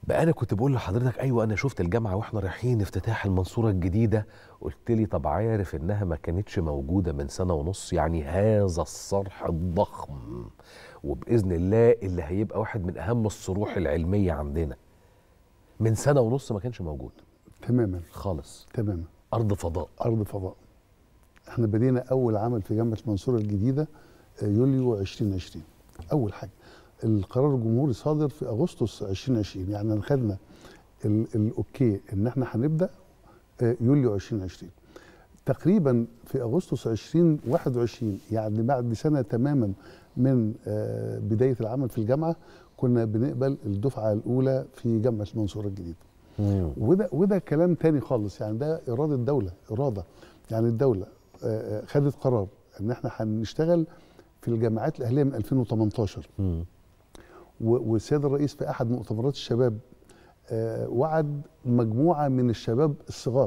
بقى انا كنت بقول لحضرتك ايوه انا شفت الجامعه واحنا رايحين افتتاح المنصوره الجديده قلت لي طب عارف انها ما كانتش موجوده من سنه ونص يعني هذا الصرح الضخم وباذن الله اللي هيبقى واحد من اهم الصروح العلميه عندنا من سنه ونص ما كانش موجود تماما خالص تماما ارض فضاء ارض فضاء احنا بدينا اول عمل في جامعه المنصوره الجديده آه، يوليو 2020 اول حاجه القرار الجمهوري صادر في اغسطس 2020 يعني خدنا ال- الاوكي ان احنا هنبدا آه، يوليو 2020 تقريبا في اغسطس 2021 يعني بعد سنه تماما من آه، بدايه العمل في الجامعه كنا بنقبل الدفعه الاولى في جامعه المنصوره الجديده وده وده كلام تاني خالص يعني ده اراده دوله اراده يعني الدوله آه، آه، خدت قرار ان احنا هنشتغل في الجامعات الاهليه من 2018 مم. و- والسيد الرئيس في احد مؤتمرات الشباب آه، وعد مجموعه من الشباب الصغار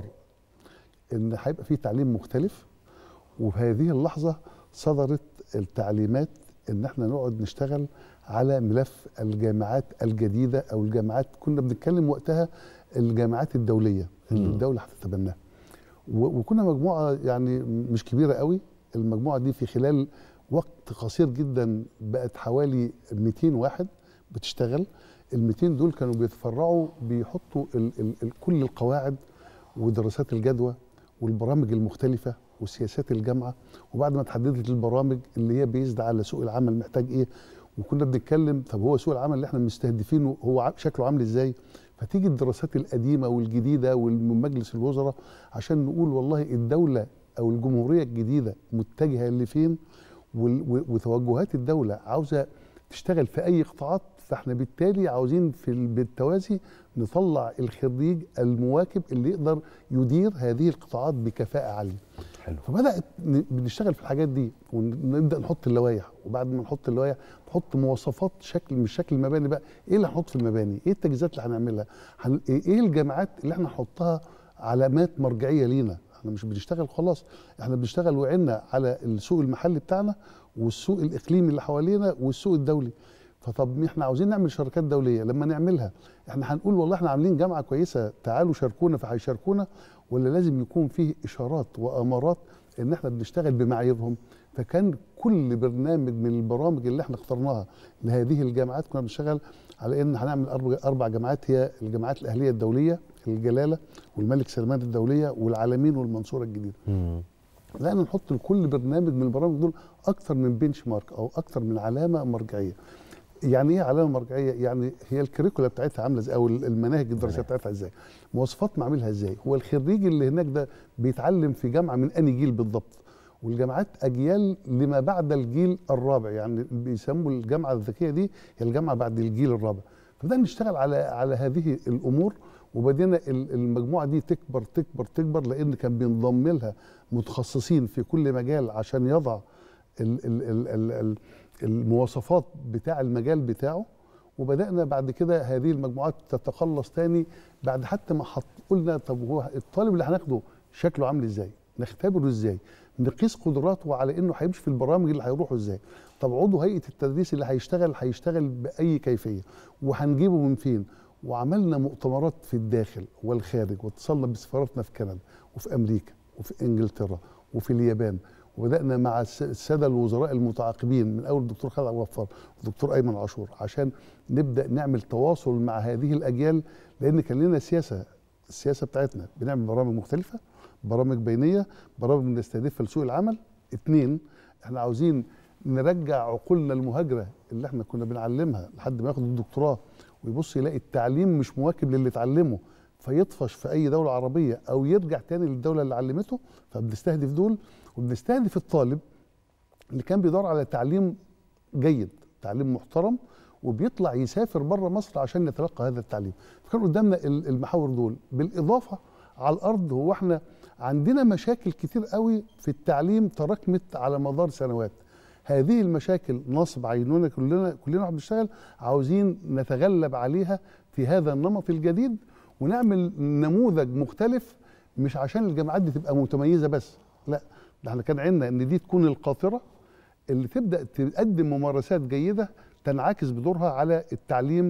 ان هيبقى في تعليم مختلف وفي هذه اللحظه صدرت التعليمات ان احنا نقعد نشتغل على ملف الجامعات الجديده او الجامعات كنا بنتكلم وقتها الجامعات الدوليه اللي مم. الدوله هتتبناها و- وكنا مجموعه يعني مش كبيره قوي المجموعه دي في خلال وقت قصير جدا بقت حوالي 200 واحد بتشتغل ال 200 دول كانوا بيتفرعوا بيحطوا ال ال ال كل القواعد ودراسات الجدوى والبرامج المختلفه وسياسات الجامعه وبعد ما اتحددت البرامج اللي هي بيزد على سوق العمل محتاج ايه وكنا بنتكلم طب هو سوق العمل اللي احنا مستهدفينه هو ع- شكله عامل ازاي فتيجي الدراسات القديمه والجديده ومن مجلس الوزراء عشان نقول والله الدوله او الجمهوريه الجديده متجهه لفين وال- و- وتوجهات الدوله عاوزه تشتغل في اي قطاعات فاحنا بالتالي عاوزين في ال- بالتوازي نطلع الخريج المواكب اللي يقدر يدير هذه القطاعات بكفاءه عاليه حلو فبدات ن- بنشتغل في الحاجات دي ونبدا نحط اللوائح وبعد ما نحط اللوائح نحط مواصفات شكل مش شكل المباني بقى ايه اللي هنحط في المباني ايه التجهيزات اللي هنعملها هن... ايه الجامعات اللي احنا نحطها علامات مرجعيه لينا احنا مش بنشتغل خلاص احنا بنشتغل وعنا على السوق المحلي بتاعنا والسوق الاقليمي اللي حوالينا والسوق الدولي فطب احنا عاوزين نعمل شركات دوليه لما نعملها احنا هنقول والله احنا عاملين جامعه كويسه تعالوا شاركونا فهيشاركونا ولا لازم يكون فيه اشارات وامارات ان احنا بنشتغل بمعاييرهم فكان كل برنامج من البرامج اللي احنا اخترناها لهذه الجامعات كنا بنشتغل على ان هنعمل اربع اربع جامعات هي الجامعات الاهليه الدوليه الجلاله والملك سلمان الدوليه والعالمين والمنصوره الجديده مم. لان نحط لكل برنامج من البرامج دول اكثر من بنش مارك او اكثر من علامه مرجعيه يعني ايه علامه مرجعيه يعني هي الكريكولا بتاعتها عامله ازاي او المناهج الدراسيه بتاعتها ازاي مواصفات معاملها ازاي هو الخريج اللي هناك ده بيتعلم في جامعه من انهي جيل بالضبط والجامعات اجيال لما بعد الجيل الرابع يعني بيسموا الجامعه الذكيه دي هي الجامعه بعد الجيل الرابع فبدأنا نشتغل على على هذه الامور وبدينا ال- المجموعه دي تكبر تكبر تكبر لان كان بينضم لها متخصصين في كل مجال عشان يضع ال ال ال ال ال المواصفات بتاع المجال بتاعه وبدانا بعد كده هذه المجموعات تتخلص تاني بعد حتى ما حط قلنا طب هو الطالب اللي هناخده شكله عامل ازاي نختبره ازاي نقيس قدراته على انه هيمشي في البرامج اللي هيروحوا ازاي طب عضو هيئه التدريس اللي هيشتغل هيشتغل باي كيفيه وهنجيبه من فين وعملنا مؤتمرات في الداخل والخارج واتصلنا بسفارتنا في كندا وفي امريكا وفي انجلترا وفي اليابان وبدانا مع الس- الساده الوزراء المتعاقبين من اول الدكتور خالد عبد الغفار والدكتور ايمن عاشور عشان نبدا نعمل تواصل مع هذه الاجيال لان كان لنا سياسه السياسه بتاعتنا بنعمل برامج مختلفه برامج بينيه برامج بنستهدفها لسوق العمل اتنين احنا عاوزين نرجع عقولنا المهاجره اللي احنا كنا بنعلمها لحد ما ياخد الدكتوراه ويبص يلاقي التعليم مش مواكب للي اتعلمه فيطفش في اي دوله عربيه او يرجع تاني للدوله اللي علمته فبنستهدف دول وبنستهدف الطالب اللي كان بيدور على تعليم جيد تعليم محترم وبيطلع يسافر بره مصر عشان يتلقى هذا التعليم فكان قدامنا ال- المحاور دول بالاضافه على الارض هو احنا عندنا مشاكل كتير قوي في التعليم تراكمت على مدار سنوات هذه المشاكل نصب عيننا كلنا كلنا واحنا بنشتغل عاوزين نتغلب عليها في هذا النمط الجديد ونعمل نموذج مختلف مش عشان الجامعات دي تبقى متميزه بس لا ده احنا كان عندنا ان دي تكون القاطره اللي تبدا تقدم ممارسات جيده تنعكس بدورها على التعليم في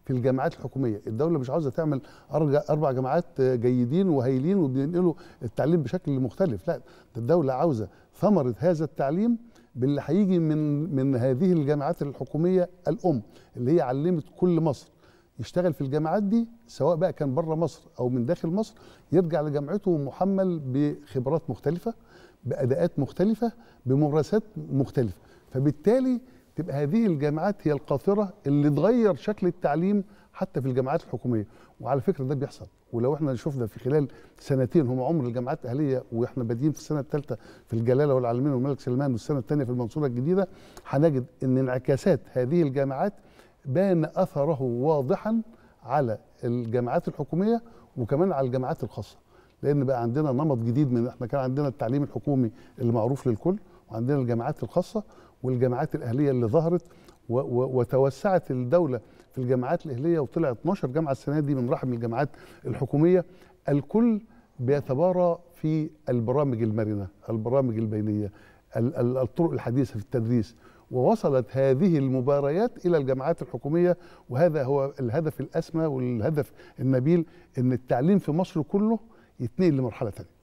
في الجامعات الحكوميه الدوله مش عاوزه تعمل أرجع اربع جامعات جيدين وهايلين وبينقلوا التعليم بشكل مختلف لا ده الدوله عاوزه ثمره هذا التعليم باللي هيجي من من هذه الجامعات الحكوميه الام اللي هي علمت كل مصر يشتغل في الجامعات دي سواء بقى كان بره مصر او من داخل مصر يرجع لجامعته محمل بخبرات مختلفه باداءات مختلفه بممارسات مختلفه فبالتالي تبقى هذه الجامعات هي القاطره اللي تغير شكل التعليم حتى في الجامعات الحكوميه وعلى فكره ده بيحصل ولو احنا شفنا في خلال سنتين هم عمر الجامعات الاهليه واحنا بادئين في السنه الثالثه في الجلاله والعالمين والملك سلمان والسنه الثانيه في المنصوره الجديده هنجد ان انعكاسات هذه الجامعات بان اثره واضحا على الجامعات الحكوميه وكمان على الجامعات الخاصه لان بقى عندنا نمط جديد من احنا كان عندنا التعليم الحكومي اللي معروف للكل وعندنا الجامعات الخاصه والجامعات الاهليه اللي ظهرت و و وتوسعت الدوله في الجامعات الاهليه وطلع 12 جامعه السنه دي من رحم الجامعات الحكوميه الكل بيتبارى في البرامج المرنه البرامج البينيه الطرق الحديثه في التدريس ووصلت هذه المباريات الى الجامعات الحكوميه وهذا هو الهدف الاسمى والهدف النبيل ان التعليم في مصر كله يتنقل لمرحله ثانيه